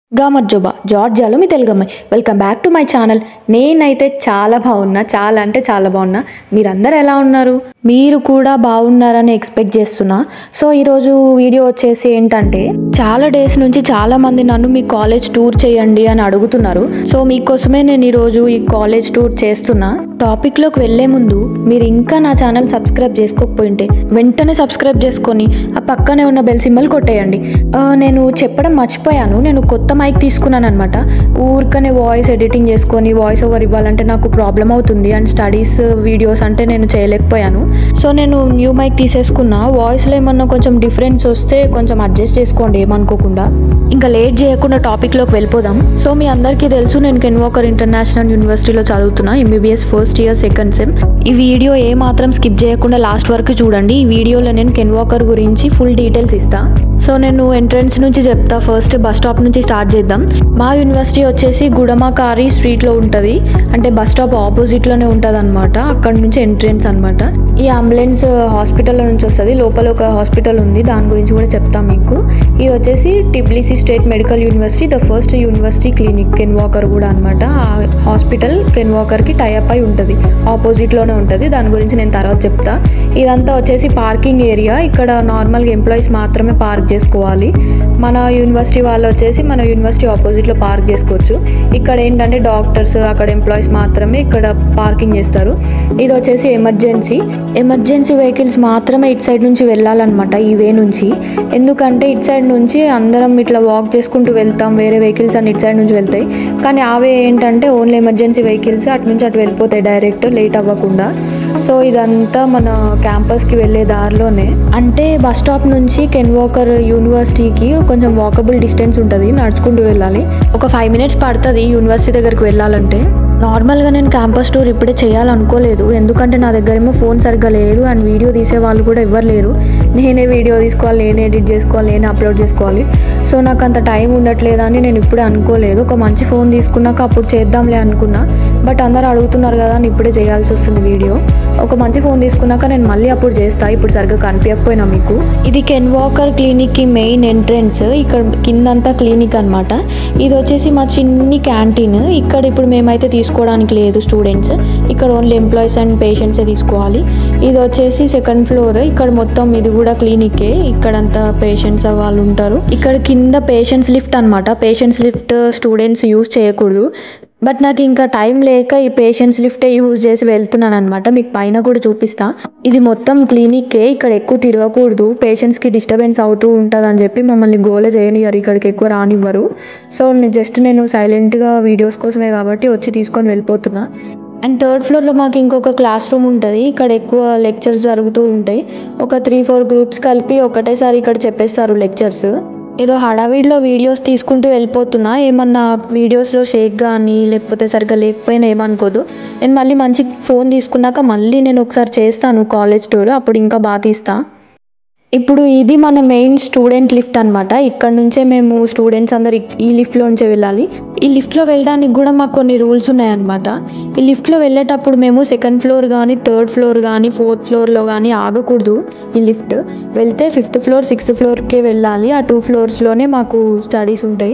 గామర్జోబా జార్జియాలో మీ తెలుగు అమ్మాయి welcome back to my channel నేనైతే చాలా బాగున్నా చాలా అంటే చాలా బాగున్నా మీరందరూ ఎలా ఉన్నారు మీరు కూడా బాగున్నారని ఎక్స్పెక్ట్ చేస్తున్నా సో ఈరోజు వీడియో వచ్చేసి ఏంటంటే చాలా డేస్ నుంచి చాలా మంది నన్ను మీ కాలేజ్ టూర్ చేయండి అని అడుగుతున్నారు సో మీకోసమే నేను ఈరోజు ఈ కాలేజ్ టూర్ చేస్తున్నా టాపిక్లోకి వెళ్ళే ముందు మీరు ఇంకా నా ఛానల్ సబ్స్క్రైబ్ చేసుకోకపోయింటే వెంటనే సబ్స్క్రైబ్ చేసుకొని ఆ పక్కనే ఉన్న బెల్ సింబల్ కొట్టేయండి ఆ, నేను చెప్పడం మర్చిపోయాను నేను కొత్త మైక్ తీసుకున్నాను అనమాట ఊరికనే వాయిస్ ఎడిటింగ్ చేసుకొని వాయిస్ ఓవర్ ఇవ్వాలంటే నాకు ప్రాబ్లం అవుతుంది అండ్ స్టడీస్ వీడియోస్ అంటే నేను చేయలేకపోయాను సో నేను న్యూ మైక్ తీసేసుకున్నా వాయిస్లో ఏమన్నా కొంచెం డిఫరెన్స్ వస్తే కొంచెం అడ్జస్ట్ చేసుకోండి ఏమనుకోకుండా ఇంకా లేట్ చేయకుండా టాపిక్లోకి వెళ్ళిపోదాం సో మీ అందరికీ తెలుసు నేను కెన్వాకర్ ఇంటర్నేషనల్ యూనివర్సిటీలో చదువుతున్నా MBBS first year second sem ఈ వీడియో ఏ మాత్రం స్కిప్ చేయకుండా లాస్ట్ వరకు చూడండి ఈ వీడియోలో నేను కెన్వాకర్ గురించి ఫుల్ డీటెయిల్స్ ఇస్తా సో నేను ఎంట్రన్స్ నుంచి చెప్తా ఫస్ట్ బస్ స్టాప్ నుంచి స్టార్ట్ చేద్దాం మా యూనివర్సిటీ వచ్చేసి గుడమాకారి స్ట్రీట్లో ఉంటుంది అంటే బస్ స్టాప్ ఆపోజిట్లోనే ఉంటుంది అనమాట అక్కడ నుంచి ఎంట్రన్స్ అనమాట ఈ అంబులెన్స్ హాస్పిటల్ నుంచి వస్తుంది లోపల ఒక హాస్పిటల్ ఉంది దాని గురించి కూడా చెప్తాం మీకు ఇది వచ్చేసి Tbilisi state medical university the first university clinic Ken Walker కూడా అనమాట ఆ హాస్పిటల్ కెన్ వాకర్కి టైఅప్ అయి ఉంటుంది ఆపోజిట్లోనే ఉంటుంది దాని గురించి నేను తర్వాత చెప్తా ఇదంతా వచ్చేసి పార్కింగ్ ఏరియా ఇక్కడ నార్మల్గా ఎంప్లాయీస్ మాత్రమే పార్క్ చేసుకోవాలి మన యూనివర్సిటీ వాళ్ళు వచ్చేసి మన యూనివర్సిటీ ఆపోజిట్లో పార్క్ చేసుకోవచ్చు ఇక్కడ ఏంటంటే డాక్టర్స్ అక్కడ ఎంప్లాయీస్ మాత్రమే ఇక్కడ పార్కింగ్ చేస్తారు ఇది వచ్చేసి ఎమర్జెన్సీ ఎమర్జెన్సీ వెహికల్స్ మాత్రమే ఇటు సైడ్ నుంచి వెళ్ళాలన్నమాట ఈ వే నుంచి ఎందుకంటే ఇటు సైడ్ నుంచి అందరం ఇట్లా వాక్ చేసుకుంటూ వెళ్తాం వేరే వెహికల్స్ అన్ని ఇటు సైడ్ నుంచి వెళ్తాయి కానీ ఆ వే ఏంటంటే ఓన్లీ ఎమర్జెన్సీ వెహికల్స్ అటు నుంచి అటు వెళ్ళిపోతాయి డైరెక్ట్ లేట్ అవ్వకుండా సో ఇదంతా మన క్యాంపస్కి వెళ్ళే దారిలోనే అంటే బస్ స్టాప్ నుంచి కెన్ వాకర్ యూనివర్సిటీకి కొంచెం వాకబుల్ డిస్టెన్స్ ఉంటుంది నడుచుకుంటూ వెళ్ళాలి ఒక ఫైవ్ మినిట్స్ పడుతుంది యూనివర్సిటీ దగ్గరికి వెళ్ళాలంటే నార్మల్గా నేను క్యాంపస్ టూర్ ఇప్పుడే చేయాలనుకోలేదు ఎందుకంటే నా దగ్గర ఏమో ఫోన్ సరిగ్గా లేదు అండ్ వీడియో తీసే వాళ్ళు కూడా ఎవ్వరు లేరు నేనే వీడియో తీసుకోవాలి నేనే ఎడిట్ చేసుకోవాలి నేనే అప్లోడ్ చేసుకోవాలి సో నాకు అంత టైం ఉండట్లేదు అని నేను ఇప్పుడే అనుకోలేదు ఒక మంచి ఫోన్ తీసుకున్నాక అప్పుడు చేద్దాంలే అనుకున్నా బట్ అందరు అడుగుతున్నారు కదా అని ఇప్పుడే చేయాల్సి వస్తుంది వీడియో ఒక మంచి ఫోన్ తీసుకున్నాక నేను మళ్ళీ అప్పుడు చేస్తా ఇప్పుడు సరిగ్గా కనిపించకపోయినా మీకు ఇది కెన్ వాకర్ క్లినిక్కి మెయిన్ ఎంట్రన్స్ ఇక్కడ కిందంతా క్లినిక్ అనమాట ఇది వచ్చేసి మా చిన్ని క్యాంటీన్ ఇక్కడ ఇప్పుడు మేమైతే తీసుకోవడానికి లేదు స్టూడెంట్స్ ఇక్కడ ఓన్లీ ఎంప్లాయీస్ అండ్ పేషెంట్సే తీసుకోవాలి ఇది వచ్చేసి సెకండ్ ఫ్లోర్ ఇక్కడ మొత్తం ఇది కూడా క్లినికే ఇక్కడంతా పేషెంట్స్ వాళ్ళు ఉంటారు ఇక్కడ కింద పేషెంట్స్ లిఫ్ట్ అనమాట పేషెంట్స్ లిఫ్ట్ స్టూడెంట్స్ యూజ్ చేయకూడదు బట్ నాకు ఇంకా టైం లేక ఈ పేషెంట్స్ లిఫ్టే యూజ్ చేసి వెళ్తున్నాను అనమాట మీకు పైన కూడా చూపిస్తా ఇది మొత్తం క్లినిక్కే ఇక్కడ ఎక్కువ తిరగకూడదు పేషెంట్స్కి డిస్టర్బెన్స్ అవుతూ ఉంటుంది అని చెప్పి మమ్మల్ని గోల చేయనివ్వరు ఇక్కడికి ఎక్కువ రానివ్వరు సో నేను జస్ట్ నేను సైలెంట్గా వీడియోస్ కోసమే కాబట్టి వచ్చి తీసుకొని వెళ్ళిపోతున్నా అండ్ థర్డ్ ఫ్లోర్లో మాకు ఇంకొక క్లాస్ రూమ్ ఉంటుంది ఇక్కడ ఎక్కువ లెక్చర్స్ జరుగుతూ ఉంటాయి ఒక త్రీ ఫోర్ గ్రూప్స్ కలిపి ఒకటేసారి ఇక్కడ చెప్పేస్తారు లెక్చర్స్ ఏదో హడావిడిలో వీడియోస్ తీసుకుంటూ వెళ్ళిపోతున్నా ఏమన్నా వీడియోస్లో షేక్ కానీ లేకపోతే సరిగ్గా లేకపోయినా ఏమనుకోదు నేను మళ్ళీ మంచి ఫోన్ తీసుకున్నాక మళ్ళీ నేను ఒకసారి చేస్తాను కాలేజ్ టూర్ అప్పుడు ఇంకా బాగా తీస్తా ఇప్పుడు ఇది మన మెయిన్ స్టూడెంట్ లిఫ్ట్ అనమాట ఇక్కడ నుంచే మేము స్టూడెంట్స్ అందరు ఇక్- ఈ లిఫ్ట్లో నుంచే వెళ్ళాలి ఈ లిఫ్ట్లో వెళ్ళడానికి కూడా మాకు కొన్ని రూల్స్ ఉన్నాయన్నమాట ఈ లిఫ్ట్లో వెళ్ళేటప్పుడు మేము సెకండ్ ఫ్లోర్ కానీ థర్డ్ ఫ్లోర్ కానీ ఫోర్త్ ఫ్లోర్లో కానీ ఆగకూడదు ఈ లిఫ్ట్ వెళ్తే ఫిఫ్త్ ఫ్లోర్ సిక్స్త్ ఫ్లోర్కే వెళ్ళాలి ఆ టూ ఫ్లోర్స్లోనే మాకు స్టడీస్ ఉంటాయి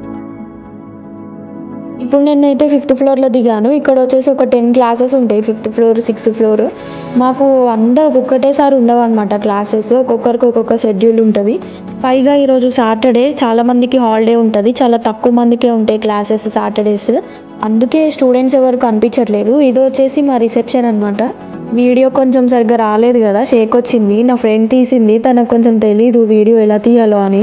ఇప్పుడు నేనైతే ఫిఫ్త్ ఫ్లోర్లో దిగాను ఇక్కడ వచ్చేసి ఒక టెన్ క్లాసెస్ ఉంటాయి ఫిఫ్త్ ఫ్లోర్ సిక్స్త్ ఫ్లోర్ మాకు అందరు ఒక్కొక్కటేసారి ఉండవు అనమాట క్లాసెస్ ఒక్కొక్కరికి ఒక్కొక్క షెడ్యూల్ ఉంటుంది పైగా ఈరోజు సాటర్డే చాలా మందికి హాలిడే ఉంటుంది చాలా తక్కువ మందికే ఉంటాయి క్లాసెస్ సాటర్డేస్ అందుకే స్టూడెంట్స్ ఎవరు కనిపించట్లేదు ఇది వచ్చేసి మా రిసెప్షన్ అనమాట వీడియో కొంచెం సరిగ్గా రాలేదు కదా షేక్ వచ్చింది నా ఫ్రెండ్ తీసింది తనకు కొంచెం తెలీదు వీడియో ఎలా తీయాలో అని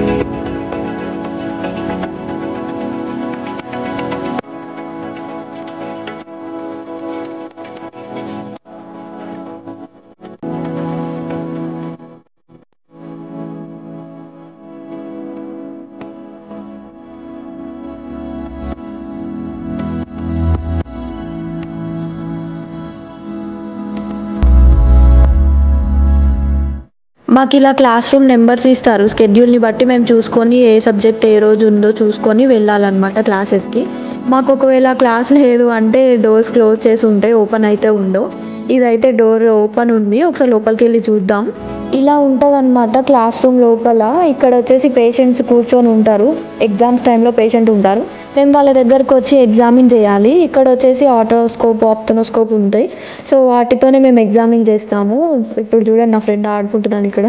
మాకు ఇలా క్లాస్ రూమ్ నెంబర్స్ ఇస్తారు స్కెడ్యూల్ని బట్టి మేము చూసుకొని ఏ సబ్జెక్ట్ ఏ రోజు ఉందో చూసుకొని వెళ్ళాలన్నమాట క్లాసెస్కి మాకు ఒకవేళ క్లాస్ లేదు అంటే డోర్స్ క్లోజ్ చేసి ఉంటాయి ఓపెన్ అయితే ఉండవు ఇదైతే డోర్ ఓపెన్ ఉంది ఒకసారి లోపలికి వెళ్ళి చూద్దాం ఇలా ఉంటుంది అనమాట క్లాస్ రూమ్ లోపల ఇక్కడ వచ్చేసి పేషెంట్స్ కూర్చొని ఉంటారు ఎగ్జామ్స్ టైంలో పేషెంట్ ఉంటారు మేము వాళ్ళ దగ్గరకు వచ్చి ఎగ్జామిన్ చేయాలి ఇక్కడ వచ్చేసి ఆటోస్కోప్ ఆప్తనోస్కోప్ ఉంటాయి సో వాటితోనే మేము ఎగ్జామిన్ చేస్తాము ఇప్పుడు చూడండి నా ఫ్రెండ్ ఆడుకుంటున్నాను ఇక్కడ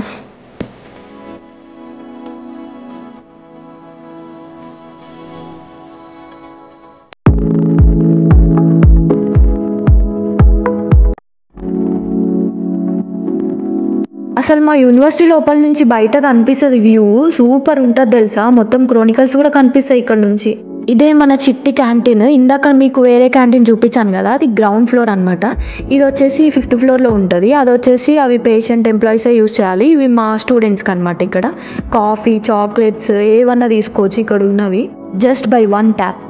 అసలు మా యూనివర్సిటీ లోపల నుంచి బయట కనిపిస్తుంది వ్యూ సూపర్ ఉంటుంది తెలుసా మొత్తం క్రోనికల్స్ కూడా కనిపిస్తాయి ఇక్కడ నుంచి ఇదే మన చిట్టి క్యాంటీన్ ఇందాక మీకు వేరే క్యాంటీన్ చూపించాను కదా అది గ్రౌండ్ ఫ్లోర్ అనమాట ఇది వచ్చేసి ఫిఫ్త్ ఫ్లోర్లో ఉంటుంది అది వచ్చేసి అవి పేషెంట్ ఎంప్లాయీసే యూస్ చేయాలి ఇవి మా స్టూడెంట్స్కి అనమాట ఇక్కడ కాఫీ చాక్లెట్స్ ఏవన్నా తీసుకోవచ్చు ఇక్కడ ఉన్నవి జస్ట్ బై వన్ ట్యాప్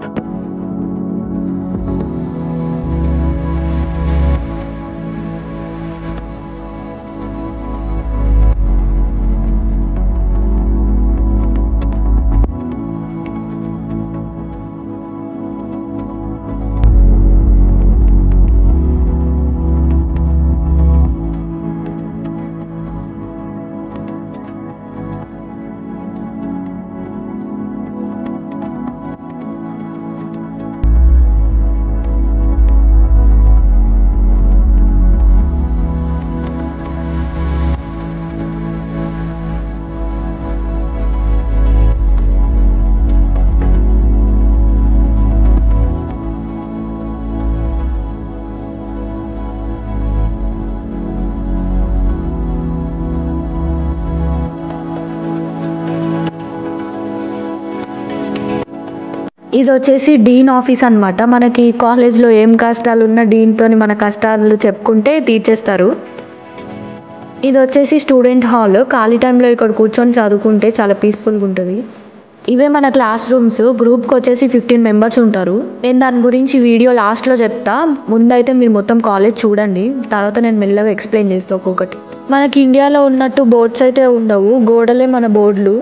ఇది వచ్చేసి డీన్ ఆఫీస్ అన్నమాట మనకి కాలేజ్లో ఏం కష్టాలు ఉన్నా డీన్తో మన కష్టాలు చెప్పుకుంటే తీర్చేస్తారు ఇది వచ్చేసి స్టూడెంట్ హాల్ ఖాళీ టైంలో ఇక్కడ కూర్చొని చదువుకుంటే చాలా పీస్ఫుల్గా ఉంటుంది ఇవే మన క్లాస్ రూమ్స్ గ్రూప్కి వచ్చేసి ఫిఫ్టీన్ మెంబర్స్ ఉంటారు నేను దాని గురించి వీడియో లాస్ట్లో చెప్తా ముందైతే మీరు మొత్తం కాలేజ్ చూడండి తర్వాత నేను మెల్లగా ఎక్స్ప్లెయిన్ చేస్తాను ఒక్కొక్కటి మనకి ఇండియాలో ఉన్నట్టు బోర్డ్స్ అయితే ఉండవు గోడలే మన బోర్డులు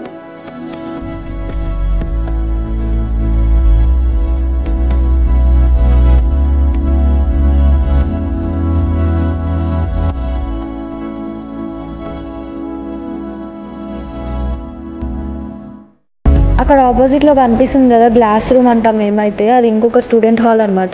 అక్కడ ఆపోజిట్లో కనిపిస్తుంది కదా గ్లాస్ రూమ్ అంటాం మేమైతే అది ఇంకొక స్టూడెంట్ హాల్ అనమాట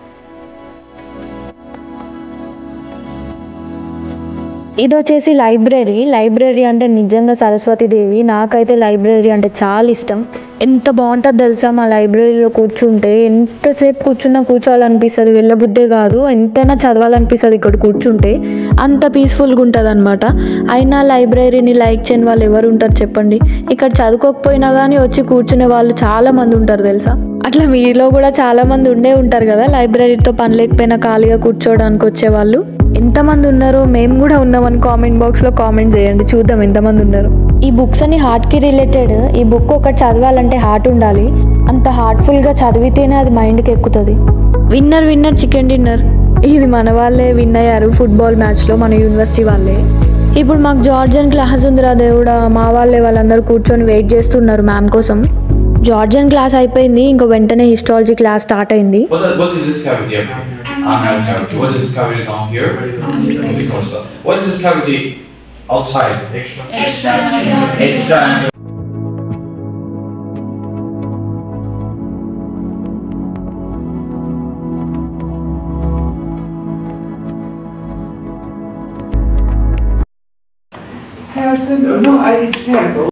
ఇది వచ్చేసి లైబ్రరీ లైబ్రరీ అంటే నిజంగా సరస్వతీదేవి నాకైతే లైబ్రరీ అంటే చాలా ఇష్టం ఎంత బాగుంటుంది తెలుసా మా లైబ్రరీలో కూర్చుంటే ఎంతసేపు కూర్చున్నా కూర్చోవాలనిపిస్తుంది వెళ్ళబుద్దే కాదు ఎంతైనా చదవాలనిపిస్తుంది ఇక్కడ కూర్చుంటే అంత పీస్ఫుల్గా ఉంటుంది అనమాట అయినా లైబ్రరీని లైక్ చేయని వాళ్ళు ఎవరు ఉంటారు చెప్పండి ఇక్కడ చదువుకోకపోయినా కానీ వచ్చి కూర్చునే వాళ్ళు చాలా మంది ఉంటారు తెలుసా అట్లా మీలో కూడా చాలా మంది ఉండే ఉంటారు కదా లైబ్రరీతో పని లేకపోయినా ఖాళీగా కూర్చోవడానికి వచ్చేవాళ్ళు ఎంతమంది ఉన్నారో మేము కూడా ఉన్నామని కామెంట్ బాక్స్లో కామెంట్ చేయండి చూద్దాం ఎంతమంది ఉన్నారు ఈ బుక్స్ అని హార్ట్కి రిలేటెడ్ ఈ బుక్ ఒకటి చదవాలంటే హార్ట్ ఉండాలి అంత హార్ట్ఫుల్గా చదివితేనే అది మైండ్కి ఎక్కుతుంది విన్నర్ విన్నర్ చికెన్ డిన్నర్ ఇది మన వాళ్ళే విన్ అయ్యారు ఫుట్బాల్ మ్యాచ్లో మన యూనివర్సిటీ వాళ్ళే ఇప్పుడు మాకు జార్జన్ క్లాస్ ఉందిరా దేవుడా మా వాళ్ళే వాళ్ళందరూ కూర్చొని వెయిట్ చేస్తున్నారు మ్యామ్ కోసం జార్జన్ క్లాస్ అయిపోయింది ఇంకో వెంటనే హిస్టాలజీ క్లాస్ స్టార్ట్ అయింది What, is- what is this cavity up here? Unknown cavity. What is this cavity down here? Before stuff. What is this cavity outside? Extra. Extra. Harrison, no, I is terrible.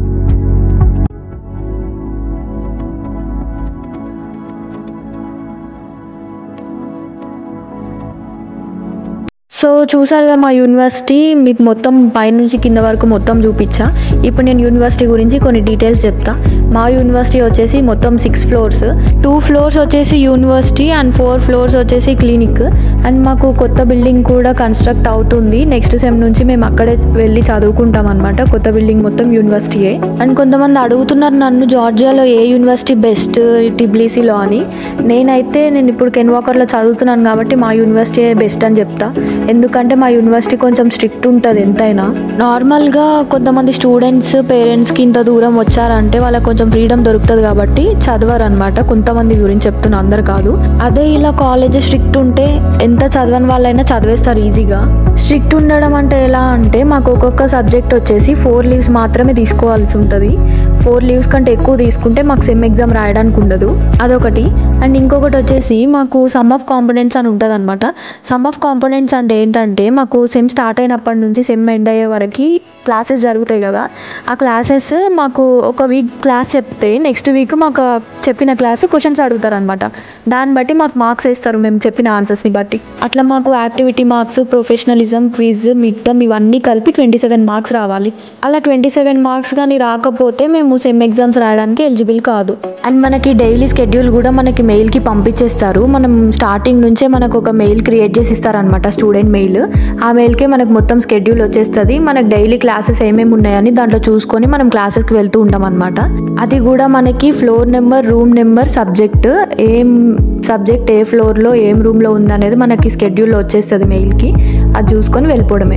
So చూసారు కదా మా university మీకు మొత్తం పైనుంచి కింద వరకు మొత్తం చూపించా ఇప్పుడు నేను యూనివర్సిటీ గురించి కొన్ని డీటెయిల్స్ చెప్తా మా యూనివర్సిటీ వచ్చేసి మొత్తం సిక్స్ ఫ్లోర్స్ టూ ఫ్లోర్స్ వచ్చేసి యూనివర్సిటీ అండ్ ఫోర్ ఫ్లోర్స్ వచ్చేసి క్లినిక్ అండ్ మాకు కొత్త బిల్డింగ్ కూడా కన్స్ట్రక్ట్ అవుతుంది నెక్స్ట్ సెమ్ నుంచి మేము అక్కడే వెళ్ళి చదువుకుంటాం అనమాట కొత్త బిల్డింగ్ మొత్తం యూనివర్సిటీయే అండ్ కొంతమంది అడుగుతున్నారు నన్ను జార్జియాలో ఏ యూనివర్సిటీ బెస్ట్ టిబ్లీసీలో అని నేనైతే నేను ఇప్పుడు కెన్ వాకర్లో చదువుతున్నాను కాబట్టి మా యూనివర్సిటీ బెస్ట్ అని చెప్తా ఎందుకంటే మా యూనివర్సిటీ కొంచెం స్ట్రిక్ట్ ఉంటుంది ఎంతైనా నార్మల్గా కొంతమంది స్టూడెంట్స్ స్టూడెంట్స్ పేరెంట్స్కి ఇంత దూరం వచ్చారంటే వాళ్ళకి కొంచెం ఫ్రీడమ్ దొరుకుతుంది కాబట్టి చదవరు అనమాట కొంతమంది గురించి చెప్తున్నా అందరు కాదు అదే ఇలా కాలేజ్ స్ట్రిక్ట్ ఉంటే ఎంత చదవని వాళ్ళైనా చదివేస్తారు ఈజీగా స్ట్రిక్ట్ ఉండడం అంటే ఎలా అంటే మాకు ఒక్కొక్క సబ్జెక్ట్ వచ్చేసి ఫోర్ లీవ్స్ మాత్రమే తీసుకోవాల్సి ఉంటుంది ఫోర్ లీవ్స్ కంటే ఎక్కువ తీసుకుంటే మాకు సెమ్ ఎగ్జామ్ రాయడానికి ఉండదు అదొకటి అండ్ ఇంకొకటి వచ్చేసి మాకు సమ్ ఆఫ్ కాంపొనెంట్స్ అని ఉంటుంది అనమాట సమ్ ఆఫ్ కాంపొనెంట్స్ అంటే ఏంటంటే మాకు సెమ్ స్టార్ట్ అయినప్పటి నుంచి సెమ్ ఎండ్ అయ్యే వరకు క్లాసెస్ జరుగుతాయి కదా ఆ క్లాసెస్ మాకు ఒక వీక్ క్లాస్ చెప్తే నెక్స్ట్ వీక్ మాకు చెప్పిన క్లాస్ క్వశ్చన్స్ అడుగుతారు అనమాట దాన్ని బట్టి మాకు మార్క్స్ వేస్తారు మేము చెప్పిన ఆన్సర్స్ని బట్టి అట్లా మాకు activity marks professionalism quiz mid term ఇవన్నీ కలిపి ట్వంటీ సెవెన్ మార్క్స్ రావాలి అలా ట్వంటీ సెవెన్ మార్క్స్ కానీ రాకపోతే మేము సెమ్ ఎగ్జామ్స్ రాయడానికి ఎలిజిబుల్ కాదు అండ్ మనకి డైలీ స్కెడ్యూల్ కూడా మనకి మెయిల్కి పంపించేస్తారు మనం స్టార్టింగ్ నుంచే మనకు ఒక మెయిల్ క్రియేట్ చేసి ఇస్తారనమాట స్టూడెంట్ మెయిల్ ఆ మెయిల్కే మనకు మొత్తం స్కెడ్యూల్ వచ్చేస్తుంది మనకు డైలీ క్లాసెస్ ఏమేమి ఉన్నాయని దాంట్లో చూసుకొని మనం క్లాసెస్కి వెళ్తూ ఉంటాం అనమాట అది కూడా మనకి floor number room number subject ఏం సబ్జెక్ట్ ఏ ఫ్లోర్లో ఏం రూమ్లో ఉందనేది మనకి స్కెడ్యూల్లో వచ్చేస్తుంది మెయిల్కి అది చూసుకొని వెళ్ళిపోవడమే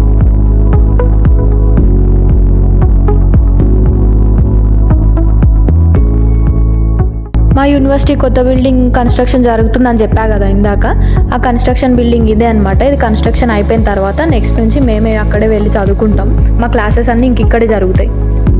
మా యూనివర్సిటీ కొత్త బిల్డింగ్ కన్స్ట్రక్షన్ జరుగుతుందని చెప్పా కదా ఇందాక ఆ కన్స్ట్రక్షన్ బిల్డింగ్ ఇదే అనమాట ఇది కన్స్ట్రక్షన్ అయిపోయిన తర్వాత నెక్స్ట్ నుంచి మేమే అక్కడే వెళ్ళి చదువుకుంటాం మా క్లాసెస్ అన్నీ ఇంక ఇక్కడే జరుగుతాయి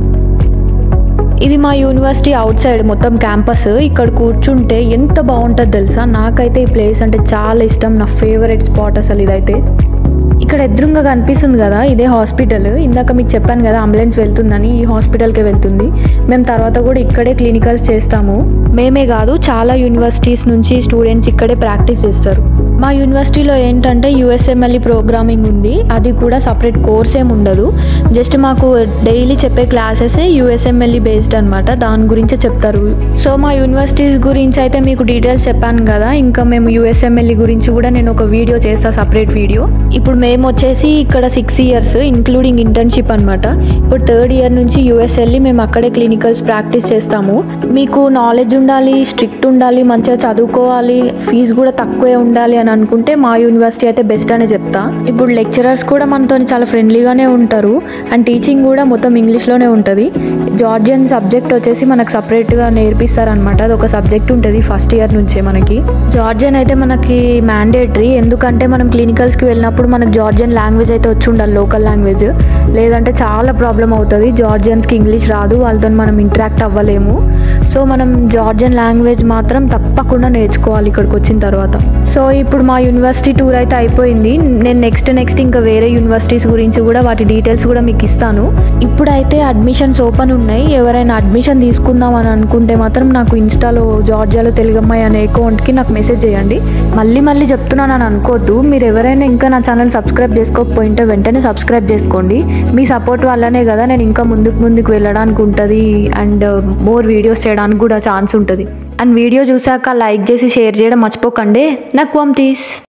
ఇది మా యూనివర్సిటీ అవుట్ సైడ్ మొత్తం క్యాంపస్ ఇక్కడ కూర్చుంటే ఎంత బాగుంటుంది తెలుసా నాకైతే ఈ ప్లేస్ అంటే చాలా ఇష్టం నా ఫేవరెట్ స్పాట్ అసలు ఇదైతే ఇక్కడ ఎదురుగా కనిపిస్తుంది కదా ఇదే హాస్పిటల్ ఇందాక మీకు చెప్పాను కదా అంబులెన్స్ వెళ్తుందని ఈ హాస్పిటల్కే వెళ్తుంది మేము తర్వాత కూడా ఇక్కడే క్లినికల్స్ చేస్తాము మేమే కాదు చాలా యూనివర్సిటీస్ నుంచి స్టూడెంట్స్ ఇక్కడే ప్రాక్టీస్ చేస్తారు మా యూనివర్సిటీలో ఏంటంటే యూఎస్ఎంఎల్ఈ ప్రోగ్రామింగ్ ఉంది అది కూడా సపరేట్ కోర్స్ ఏమి ఉండదు జస్ట్ మాకు డైలీ చెప్పే క్లాసెసే యూఎస్ఎంఎల్ఈ బేస్డ్ అనమాట దాని గురించే చెప్తారు సో మా యూనివర్సిటీస్ గురించి అయితే మీకు డీటెయిల్స్ చెప్పాను కదా ఇంకా మేము యూఎస్ఎంఎల్ఈ గురించి కూడా నేను ఒక వీడియో చేస్తా సపరేట్ వీడియో ఇప్పుడు మేము వచ్చేసి ఇక్కడ సిక్స్ ఇయర్స్ ఇంక్లూడింగ్ ఇంటర్న్షిప్ అనమాట ఇప్పుడు థర్డ్ ఇయర్ నుంచి యూఎస్ వెళ్ళి మేము అక్కడే క్లినికల్స్ ప్రాక్టీస్ చేస్తాము మీకు నాలెడ్జ్ ఉండాలి స్ట్రిక్ట్ ఉండాలి మంచిగా చదువుకోవాలి ఫీజు కూడా తక్కువే ఉండాలి అని అనుకుంటే మా యూనివర్సిటీ అయితే బెస్ట్ అనే చెప్తా ఇప్పుడు లెక్చరర్స్ కూడా మనతో చాలా ఫ్రెండ్లీగానే ఉంటారు అండ్ టీచింగ్ కూడా మొత్తం ఇంగ్లీష్లోనే ఉంటుంది జార్జియన్ సబ్జెక్ట్ వచ్చేసి మనకు సపరేట్గా నేర్పిస్తారనమాట అది ఒక సబ్జెక్ట్ ఉంటుంది ఫస్ట్ ఇయర్ నుంచే మనకి జార్జియన్ అయితే మనకి మ్యాండేటరీ ఎందుకంటే మనం క్లినికల్స్కి వెళ్ళినప్పుడు మనకు జార్జియన్ లాంగ్వేజ్ అయితే వచ్చి ఉండాలి లోకల్ లాంగ్వేజ్ లేదంటే చాలా ప్రాబ్లం అవుతుంది జార్జియన్స్కి ఇంగ్లీష్ రాదు వాళ్ళతో మనం ఇంటరాక్ట్ అవ్వలేము సో మనం జార్జియన్ లాంగ్వేజ్ మాత్రం తప్పకుండా నేర్చుకోవాలి ఇక్కడికి వచ్చిన తర్వాత సో ఇప్పుడు మా యూనివర్సిటీ టూర్ అయితే అయిపోయింది నేను నెక్స్ట్ నెక్స్ట్ ఇంకా వేరే యూనివర్సిటీస్ గురించి కూడా వాటి డీటెయిల్స్ కూడా మీకు ఇస్తాను ఇప్పుడైతే అడ్మిషన్స్ ఓపెన్ ఉన్నాయి ఎవరైనా అడ్మిషన్ తీసుకుందాం అని అనుకుంటే మాత్రం నాకు ఇన్స్టాలో జార్జియాలో తెలుగమ్మాయి అనే అకౌంట్కి నాకు మెసేజ్ చేయండి మళ్ళీ మళ్ళీ చెప్తున్నాను అని అనుకోవద్దు మీరు ఎవరైనా ఇంకా నా ఛానల్ సబ్స్క్రైబ్ చేసుకోకపోయింటే వెంటనే సబ్స్క్రైబ్ చేసుకోండి మీ సపోర్ట్ వల్లనే కదా నేను ఇంకా ముందుకు ముందుకు వెళ్ళడానికి ఉంటుంది అండ్ మోర్ వీడియోస్ చేయడానికి కూడా ఛాన్స్ ఉంటుంది అండ్ వీడియో చూసాక లైక్ చేసి షేర్ చేయడం మర్చిపోకండి నాకు పంప్తీస్